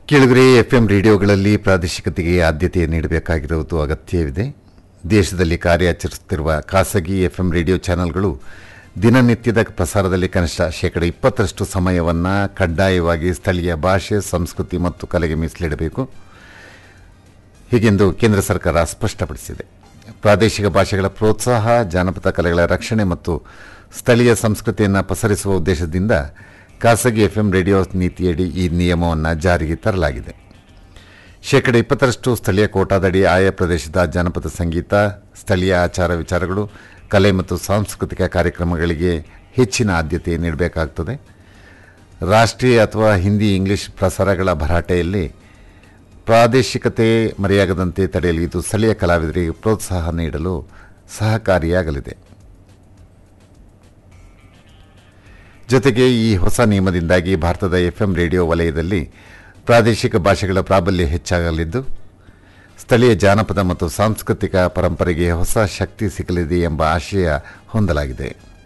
ಕೆಳಗರೆ F M ರೇಡಿಯೋಗಳಲ್ಲಿ ಪ್ರಾದೇಶಿಕತೆಗೆ ಆದ್ಯತೆ ನೀಡಬೇಕಾಗಿರುವುದು ಅಗತ್ಯವಿದೆ ದೇಶದಲ್ಲಿ ಕಾರ್ಯಾಚರಿಸುತ್ತಿರುವ ಖಾಸಗಿ ಎಫ್ ಎಂ ರೇಡಿಯೋ ಚಾನೆಲ್ಗಳು ದಿನನಿತ್ಯದ ಪ್ರಸಾರದಲ್ಲಿ ಕನಿಷ್ಠ ಶೇಕಡ ಇಪ್ಪತ್ತರಷ್ಟು ಸಮಯವನ್ನು ಕಡ್ಡಾಯವಾಗಿ ಸ್ಥಳೀಯ ಭಾಷೆ ಸಂಸ್ಕೃತಿ ಮತ್ತು ಕಲೆಗೆ ಮೀಸಲಿಡಬೇಕು ಹೀಗೆಂದು ಕೇಂದ್ರ ಸರ್ಕಾರ ಸ್ಪಷ್ಟಪಡಿಸಿದೆ ಪ್ರಾದೇಶಿಕ ಭಾಷೆಗಳ ಪ್ರೋತ್ಸಾಹ ಜಾನಪದ ಕಲೆಗಳ ರಕ್ಷಣೆ ಮತ್ತು ಸ್ಥಳೀಯ ಸಂಸ್ಕೃತಿಯನ್ನು ಪಸರಿಸುವ ಉದ್ದೇಶದಿಂದ ಖಾಸಗಿ ಎಫ್ಎಂ ರೇಡಿಯೋ ನೀತಿಯಡಿ ಈ ನಿಯಮವನ್ನು ಜಾರಿಗೆ ತರಲಾಗಿದೆ ಶೇಕಡ ಇಪ್ಪತ್ತರಷ್ಟು ಸ್ಥಳೀಯ ಕೋಟಾದಡಿ ಆಯಾ ಪ್ರದೇಶದ ಜಾನಪದ ಸಂಗೀತ ಸ್ಥಳೀಯ ಆಚಾರ ವಿಚಾರಗಳು ಕಲೆ ಮತ್ತು ಸಾಂಸ್ಕೃತಿಕ ಕಾರ್ಯಕ್ರಮಗಳಿಗೆ ಹೆಚ್ಚಿನ ಆದ್ಯತೆ ನೀಡಬೇಕಾಗ್ತದೆ ರಾಷ್ಟ್ರೀಯ ಅಥವಾ ಹಿಂದಿ ಇಂಗ್ಲಿಷ್ ಪ್ರಸಾರಗಳ ಭರಾಟೆಯಲ್ಲಿ ಪ್ರಾದೇಶಿಕತೆ ಮರೆಯಾಗದಂತೆ ತಡೆಯಲು ಇದು ಸ್ಥಳೀಯ ಕಲಾವಿದರಿಗೆ ಪ್ರೋತ್ಸಾಹ ನೀಡಲು ಸಹಕಾರಿಯಾಗಲಿದೆ ಜೊತೆಗೆ ಈ ಹೊಸ ನಿಯಮದಿಂದಾಗಿ ಭಾರತದ ಎಫ್ಎಂ ರೇಡಿಯೋ ವಲಯದಲ್ಲಿ ಪ್ರಾದೇಶಿಕ ಭಾಷೆಗಳ ಪ್ರಾಬಲ್ಯ ಹೆಚ್ಚಾಗಲಿದ್ದು ಸ್ಥಳೀಯ ಜಾನಪದ ಮತ್ತು ಸಾಂಸ್ಕೃತಿಕ ಪರಂಪರೆಗೆ ಹೊಸ ಶಕ್ತಿ ಸಿಗಲಿದೆ ಎಂಬ ಆಶಯ ಹೊಂದಲಾಗಿದೆ